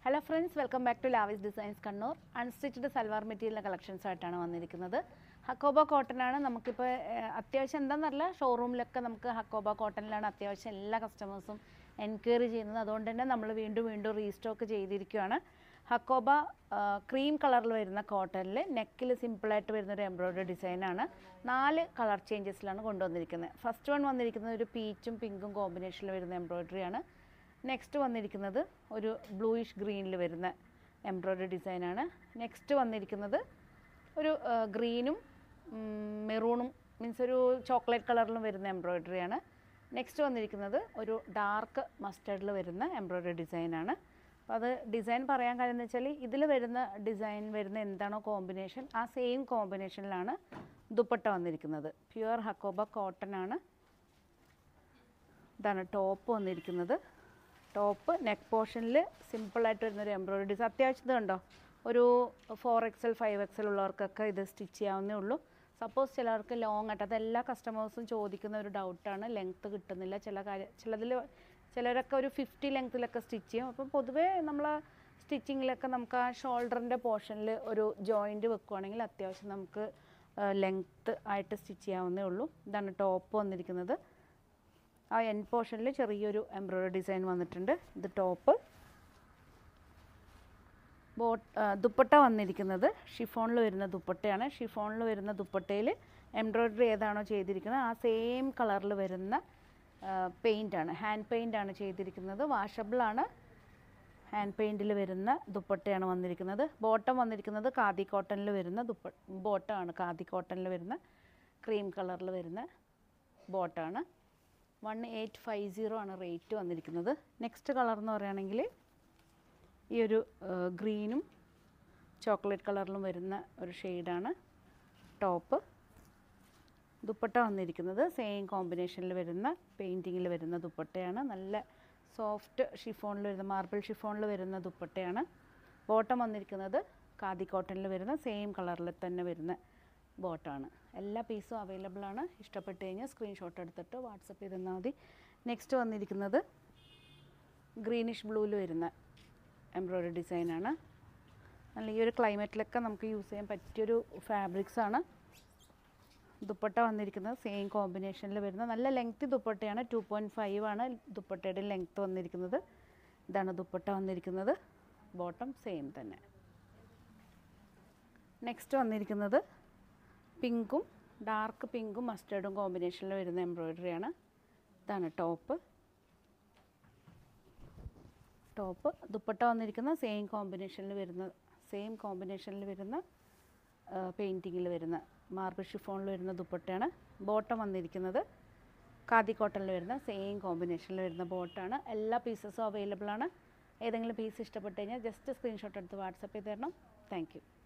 hello friends welcome back to Lavis designs Kannur unstitched salwar material collections ആയിട്ടാണ് വന്നിരിക്കുന്നത് hakoba cotton ആണ് നമുക്കിപ്പോൾ ഏഹ്, അത്യാവശ്യം എന്താണെന്നറിയില്ല ഷോറൂമിലൊക്കെ നമുക്ക് ഹക്കോബ കോട്ടണിലാണ് അത്യാവശ്യം എല്ലാ കസ്റ്റമേഴ്സും എൻക്വയറി ചെയ്യുന്നത് അതുകൊണ്ട് തന്നെ നമ്മൾ വീണ്ടും വീണ്ടും റീസ്റ്റോക്ക് ചെയ്തിരിക്കുകയാണ് ഹക്കോബ ക്രീം കളറിൽ വരുന്ന കോട്ടണിൽ നെക്കിൽ സിമ്പിളായിട്ട് വരുന്ന ഒരു എംബ്രോയ്ഡറി ഡിസൈനാണ് നാല് കളർ ചേഞ്ചസിലാണ് കൊണ്ടുവന്നിരിക്കുന്നത് ഫസ്റ്റ് വൺ വന്നിരിക്കുന്നത് ഒരു പീച്ചും പിങ്കും കോമ്പിനേഷനിൽ വരുന്ന എംബ്രോയ്ഡറിയാണ് നെക്സ്റ്റ് വന്നിരിക്കുന്നത് ഒരു ബ്ലൂയിഷ് ഗ്രീനിൽ വരുന്ന എംബ്രോയ്ഡറി ഡിസൈനാണ് നെക്സ്റ്റ് വന്നിരിക്കുന്നത് ഒരു ഗ്രീനും മെറൂണും മീൻസ് ഒരു ചോക്ലേറ്റ് കളറിലും വരുന്ന എംബ്രോയ്ഡറിയാണ് നെക്സ്റ്റ് വന്നിരിക്കുന്നത് ഒരു ഡാർക്ക് മസ്റ്റേർഡിൽ വരുന്ന എംബ്രോയ്ഡറി ഡിസൈനാണ് അപ്പോൾ അത് ഡിസൈൻ പറയാൻ കാര്യം എന്ന് വെച്ചാൽ ഇതിൽ വരുന്ന ഡിസൈൻ വരുന്ന എന്താണോ കോമ്പിനേഷൻ ആ സെയിം കോമ്പിനേഷനിലാണ് ദുപ്പട്ട വന്നിരിക്കുന്നത് പ്യുവർ ഹക്കോബ കോട്ടൺ ആണ് ഇതാണ് ടോപ്പ് വന്നിരിക്കുന്നത് ടോപ്പ് നെക്ക് പോർഷനിൽ സിമ്പിളായിട്ട് വരുന്നൊരു എംബ്രോയിഡറി ഡിസൈൻ അത്യാവശ്യം ഇത് കണ്ടോ ഒരു ഫോർ എക്സൽ ഫൈവ് എക്സൽ ഉള്ളവർക്കൊക്കെ ഇത് സ്റ്റിച്ച് ചെയ്യാവുന്നേ ഉള്ളൂ സപ്പോസ് ചിലർക്ക് ലോങ് ആയിട്ട് അത് എല്ലാ കസ്റ്റമേഴ്സും ചോദിക്കുന്ന ഒരു ഡൗട്ടാണ് ലെങ്ത്ത് കിട്ടുന്നില്ല ചില കാര്യം ചിലതിൽ ചിലരൊക്കെ ഒരു ഫിഫ്റ്റി ലെങ്ത്തിലൊക്കെ സ്റ്റിച്ച് ചെയ്യും അപ്പം പൊതുവേ നമ്മൾ സ്റ്റിച്ചിങ്ങിലൊക്കെ നമുക്ക് ആ ഷോൾഡറിൻ്റെ പോർഷനിൽ ഒരു ജോയിൻറ്റ് വെക്കുവാണെങ്കിൽ അത്യാവശ്യം നമുക്ക് ലെങ്ത്ത് ആയിട്ട് സ്റ്റിച്ച് ചെയ്യാവുന്നേ ഉള്ളൂ ഇതാണ് ടോപ്പ് വന്നിരിക്കുന്നത് ആ എൻ പോർഷനിൽ ചെറിയൊരു എംബ്രോയ്ഡറി ഡിസൈൻ വന്നിട്ടുണ്ട് ഇത് ടോപ്പ് ബോട്ട് ദുപ്പട്ട വന്നിരിക്കുന്നത് ഷിഫോണിൽ വരുന്ന ദുപ്പട്ടയാണ് ഷിഫോണിൽ വരുന്ന ദുപ്പട്ടയിൽ എംബ്രോയ്ഡറി ഏതാണോ ചെയ്തിരിക്കുന്നത് ആ സെയിം കളറിൽ വരുന്ന പെയിൻ്റാണ് ഹാൻഡ് പെയിൻ്റാണ് ചെയ്തിരിക്കുന്നത് വാഷബിളാണ് ഹാൻഡ് പെയിൻറ്റിൽ വരുന്ന ദുപ്പട്ടയാണ് വന്നിരിക്കുന്നത് ബോട്ടം വന്നിരിക്കുന്നത് കാതി കോട്ടണിൽ വരുന്ന ദുപ്പ ബോട്ടമാണ് കാതി കോട്ടണിൽ വരുന്ന ക്രീം കളറിൽ വരുന്ന ബോട്ടാണ് വൺ എയ്റ്റ് ഫൈവ് സീറോ ആണ് റേറ്റ് വന്നിരിക്കുന്നത് നെക്സ്റ്റ് കളർ എന്ന് പറയുകയാണെങ്കിൽ ഈ ഒരു ഗ്രീനും ചോക്ലേറ്റ് കളറിലും വരുന്ന ഒരു ഷെയ്ഡാണ് ടോപ്പ് ദുപ്പട്ട വന്നിരിക്കുന്നത് സെയിം കോമ്പിനേഷനിൽ വരുന്ന പെയിൻറ്റിങ്ങിൽ വരുന്ന ദുപ്പട്ടയാണ് നല്ല സോഫ്റ്റ് ഷിഫോണിൽ വരുന്ന മാർബിൾ ഷിഫോണിൽ വരുന്ന ദുപ്പട്ടയാണ് ബോട്ടം വന്നിരിക്കുന്നത് കാതി കോട്ടണിൽ വരുന്ന സെയിം കളറിൽ തന്നെ വരുന്ന ബോട്ടാണ് എല്ലാ പീസും അവൈലബിൾ ആണ് ഇഷ്ടപ്പെട്ട് കഴിഞ്ഞാൽ സ്ക്രീൻഷോട്ട് എടുത്തിട്ട് വാട്സപ്പ് ചെയ്ത് തന്നാൽ മതി നെക്സ്റ്റ് വന്നിരിക്കുന്നത് ഗ്രീനിഷ് ബ്ലൂവിൽ വരുന്ന എംബ്രോയ്ഡറി ഡിസൈനാണ് നല്ല ഈ ഒരു ക്ലൈമറ്റിലൊക്കെ നമുക്ക് യൂസ് ചെയ്യാൻ പറ്റിയൊരു ഫാബ്രിക്സ് ആണ് ദുപ്പട്ട വന്നിരിക്കുന്നത് സെയിം കോമ്പിനേഷനിൽ വരുന്ന നല്ല ലെങ്തി ദുപ്പട്ടയാണ് ടു പോയിൻറ്റ് ഫൈവ് ആണ് ദുപ്പട്ടയുടെ ലെങ്ത്ത് വന്നിരിക്കുന്നത് ഇതാണ് ദുപ്പട്ട വന്നിരിക്കുന്നത് ബോട്ടം സെയിം തന്നെ നെക്സ്റ്റ് വന്നിരിക്കുന്നത് പിങ്കും ഡാർക്ക് പിങ്കും മസ്റ്റേർഡും കോമ്പിനേഷനിൽ വരുന്ന എംബ്രോയ്ഡറിയാണ് ഇതാണ് ടോപ്പ് ടോപ്പ് ദുപ്പട്ട വന്നിരിക്കുന്ന സെയിം കോമ്പിനേഷനിൽ വരുന്ന സെയിം കോമ്പിനേഷനിൽ വരുന്ന പെയിൻറ്റിങ്ങിൽ വരുന്ന മാർബിൾ ഷിഫോണിൽ വരുന്ന ദുപ്പട്ടയാണ് ബോട്ടം വന്നിരിക്കുന്നത് കാതി കോട്ടണിൽ വരുന്ന സെയിം കോമ്പിനേഷനിൽ വരുന്ന ബോട്ടാണ് എല്ലാ പീസസും അവൈലബിൾ ആണ് ഏതെങ്കിലും പീസ് ഇഷ്ടപ്പെട്ട് കഴിഞ്ഞാൽ ജസ്റ്റ് സ്ക്രീൻഷോട്ട് എടുത്ത് വാട്സപ്പ് ചെയ്ത് തരണം താങ്ക് യു